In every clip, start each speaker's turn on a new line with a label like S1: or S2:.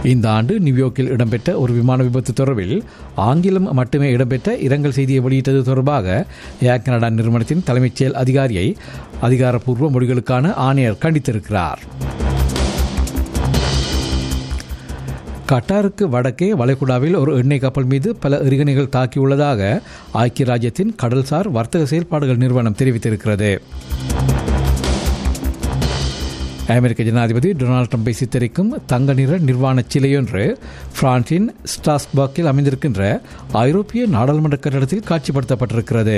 S1: இந்த ஆண்டு நியூயார்க்கில் இடம்பெற்ற ஒரு விமான விபத்து தொடர்பில் ஆங்கிலம் மட்டுமே இடம்பெற்ற இரங்கல் செய்தியை வெளியிட்டது தொடர்பாக ஏர் கனடா நிறுவனத்தின் தலைமைச் செயல் அதிகாரியை அதிகாரப்பூர்வ மொழிகளுக்கான ஆணையர் கண்டித்திருக்கிறார் கட்டாருக்கு வடக்கே வளைகுடாவில் ஒரு எண்ணெய் கப்பல் மீது பல எரிகணைகள் தாக்கியுள்ளதாக ஐக்கிய ராஜ்யத்தின் கடல்சார் வர்த்தக செயல்பாடுகள் நிறுவனம் தெரிவித்திருக்கிறது அமெரிக்க ஜனாதிபதி டொனால்டு ட்ரம்பை சித்தரிக்கும் தங்க நிற நிர்வாண சிலையொன்று பிரான்சின் ஸ்ட்ராஸ்பர்க்கில் அமைந்திருக்கின்ற ஐரோப்பிய நாடாளுமன்ற கட்டடத்தில் காட்சிப்படுத்தப்பட்டிருக்கிறது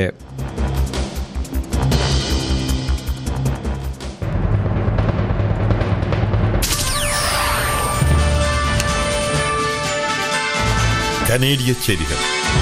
S2: கனேடிய செய்திகள்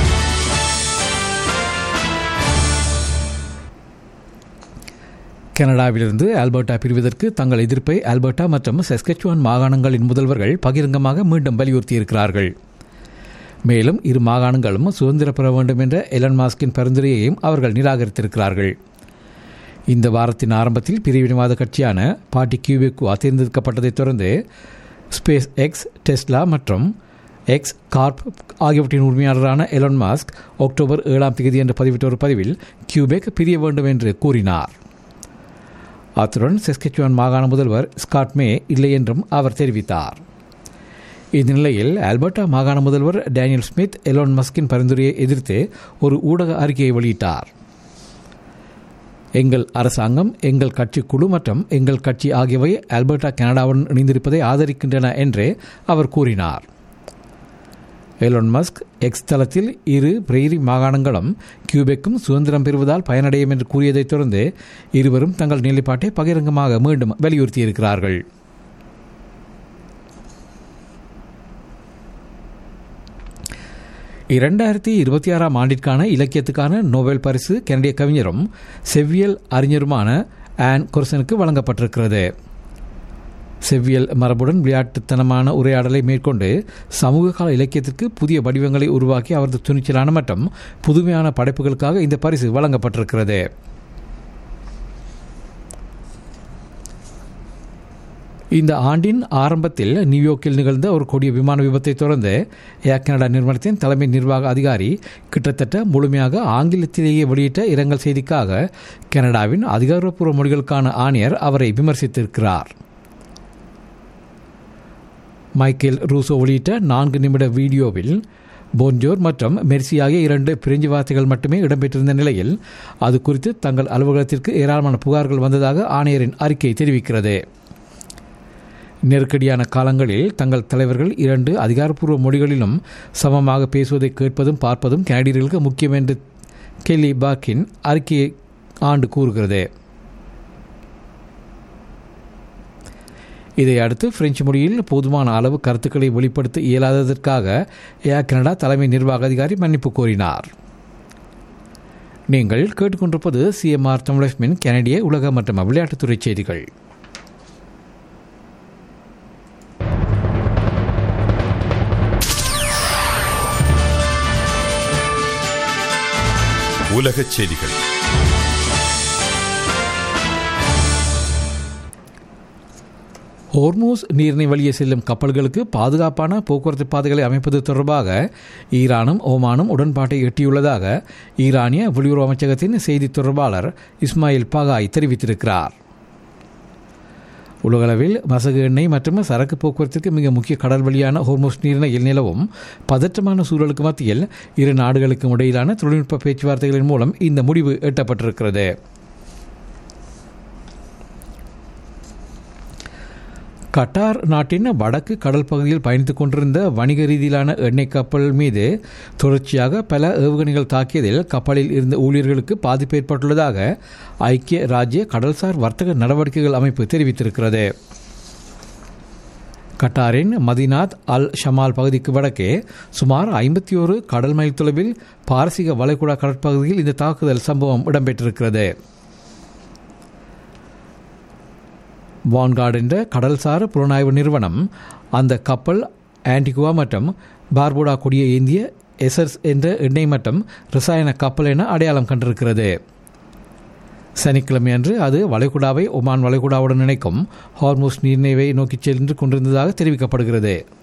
S1: கனடாவிலிருந்து ஆல்பர்டா பிரிவதற்கு தங்கள் எதிர்ப்பை ஆல்பர்டா மற்றும் செஸ்கச்சுவான் மாகாணங்களின் முதல்வர்கள் பகிரங்கமாக மீண்டும் வலியுறுத்தியிருக்கிறார்கள் மேலும் இரு மாகாணங்களும் சுதந்திர பெற வேண்டும் என்ற எலன் மாஸ்கின் பரிந்துரையையும் அவர்கள் நிராகரித்திருக்கிறார்கள் இந்த வாரத்தின் ஆரம்பத்தில் பிரிவினவாத கட்சியான பார்ட்டி கியூபெக்கு தேர்ந்தெடுக்கப்பட்டதைத் தொடர்ந்து ஸ்பேஸ் எக்ஸ் டெஸ்லா மற்றும் எக்ஸ் கார்ப் ஆகியவற்றின் உரிமையாளரான எலன் மாஸ்க் அக்டோபர் ஏழாம் தேதி என்று பதிவிட்ட ஒரு பதிவில் கியூபெக் பிரிய வேண்டும் என்று கூறினார் அத்துடன் செஸ்கச்சுவான் மாகாண முதல்வர் ஸ்காட் மே இல்லை என்றும் அவர் தெரிவித்தார் இந்த நிலையில் ஆல்பர்டா மாகாண முதல்வர் டேனியல் ஸ்மித் எலோன் மஸ்கின் பரிந்துரையை எதிர்த்து ஒரு ஊடக அறிக்கையை வெளியிட்டார் எங்கள் அரசாங்கம் எங்கள் கட்சி குழு மற்றும் எங்கள் கட்சி ஆகியவை ஆல்பர்டா கனடாவுடன் இணைந்திருப்பதை ஆதரிக்கின்றன என்று அவர் கூறினார் எலோன் மஸ்க் எக்ஸ் தளத்தில் இரு பிரெய்ரி மாகாணங்களும் கியூபெக்கும் சுதந்திரம் பெறுவதால் பயனடையும் என்று கூறியதைத் தொடர்ந்து இருவரும் தங்கள் நிலைப்பாட்டை பகிரங்கமாக மீண்டும் வலியுறுத்தியிருக்கிறார்கள் இரண்டாயிரத்தி இருபத்தி ஆறாம் ஆண்டிற்கான இலக்கியத்துக்கான நோபல் பரிசு கனடிய கவிஞரும் செவ்வியல் அறிஞருமான ஆன் கொர்சனுக்கு வழங்கப்பட்டிருக்கிறது செவ்வியல் மரபுடன் விளையாட்டுத்தனமான உரையாடலை மேற்கொண்டு சமூக கால இலக்கியத்திற்கு புதிய வடிவங்களை உருவாக்கி அவரது துணிச்சலான மற்றும் புதுமையான படைப்புகளுக்காக இந்த பரிசு வழங்கப்பட்டிருக்கிறது இந்த ஆண்டின் ஆரம்பத்தில் நியூயார்க்கில் நிகழ்ந்த ஒரு கொடிய விமான விபத்தை தொடர்ந்து ஏர் கனடா நிறுவனத்தின் தலைமை நிர்வாக அதிகாரி கிட்டத்தட்ட முழுமையாக ஆங்கிலத்திலேயே வெளியிட்ட இரங்கல் செய்திக்காக கனடாவின் அதிகாரப்பூர்வ மொழிகளுக்கான ஆணையர் அவரை விமர்சித்திருக்கிறார் மைக்கேல் ரூசோ வெளியிட்ட நான்கு நிமிட வீடியோவில் போன்ஜோர் மற்றும் மெர்சி ஆகிய இரண்டு பிரெஞ்சு வார்த்தைகள் மட்டுமே இடம்பெற்றிருந்த நிலையில் அது குறித்து தங்கள் அலுவலகத்திற்கு ஏராளமான புகார்கள் வந்ததாக ஆணையரின் அறிக்கை தெரிவிக்கிறது நெருக்கடியான காலங்களில் தங்கள் தலைவர்கள் இரண்டு அதிகாரப்பூர்வ மொழிகளிலும் சமமாக பேசுவதை கேட்பதும் பார்ப்பதும் கனடியர்களுக்கு முக்கியம் என்று கெல்லி பாக்கின் அறிக்கையை ஆண்டு கூறுகிறது இதை அடுத்து பிரெஞ்சு மொழியில் போதுமான அளவு கருத்துக்களை வெளிப்படுத்த இயலாததற்காக ஏர் கனடா தலைமை நிர்வாக அதிகாரி மன்னிப்பு கோரினார் நீங்கள் கேட்டுக்கொண்டிருப்பது சிஎம்ஆர் தமிழகமின் கனடிய உலக மற்றும் விளையாட்டுத்துறை செய்திகள்
S2: உலகச் செய்திகள்
S1: ஹோர்மூஸ் நீரிணை வழியே செல்லும் கப்பல்களுக்கு பாதுகாப்பான போக்குவரத்து பாதைகளை அமைப்பது தொடர்பாக ஈரானும் ஓமானும் உடன்பாட்டை எட்டியுள்ளதாக ஈரானிய வெளியுறவு அமைச்சகத்தின் செய்தி தொடர்பாளர் இஸ்மாயில் பாகாய் தெரிவித்திருக்கிறார் உலகளவில் மசகு எண்ணெய் மற்றும் சரக்கு போக்குவரத்திற்கு மிக முக்கிய கடல் வழியான ஹோர்மோஸ் நீரிணையில் நிலவும் பதற்றமான சூழலுக்கு மத்தியில் இரு நாடுகளுக்கும் இடையிலான தொழில்நுட்ப பேச்சுவார்த்தைகளின் மூலம் இந்த முடிவு எட்டப்பட்டிருக்கிறது கட்டார் நாட்டின் வடக்கு கடல் பகுதியில் பயணித்துக் கொண்டிருந்த வணிக ரீதியிலான எண்ணெய் கப்பல் மீது தொடர்ச்சியாக பல ஏவுகணைகள் தாக்கியதில் கப்பலில் இருந்த ஊழியர்களுக்கு பாதிப்பு ஏற்பட்டுள்ளதாக ஐக்கிய ராஜ்ய கடல்சார் வர்த்தக நடவடிக்கைகள் அமைப்பு தெரிவித்திருக்கிறது கட்டாரின் மதினாத் அல் ஷமால் பகுதிக்கு வடக்கே சுமார் ஐம்பத்தி ஒரு கடல் மைல் தொலைவில் பாரசீக வளைகுடா கடற்பகுதியில் இந்த தாக்குதல் சம்பவம் இடம்பெற்றிருக்கிறது வான்கார்டு என்ற கடல்சார் புலனாய்வு நிறுவனம் அந்த கப்பல் ஆன்டிகுவா மற்றும் பார்புடா கொடிய ஏந்திய எசர்ஸ் என்ற எண்ணெய் மற்றும் ரசாயன கப்பல் என அடையாளம் கண்டிருக்கிறது சனிக்கிழமை அன்று அது வளைகுடாவை ஒமான் வளைகுடாவுடன் இணைக்கும் ஹார்மோஸ் நீர்நிலையை நோக்கி சென்று கொண்டிருந்ததாக தெரிவிக்கப்படுகிறது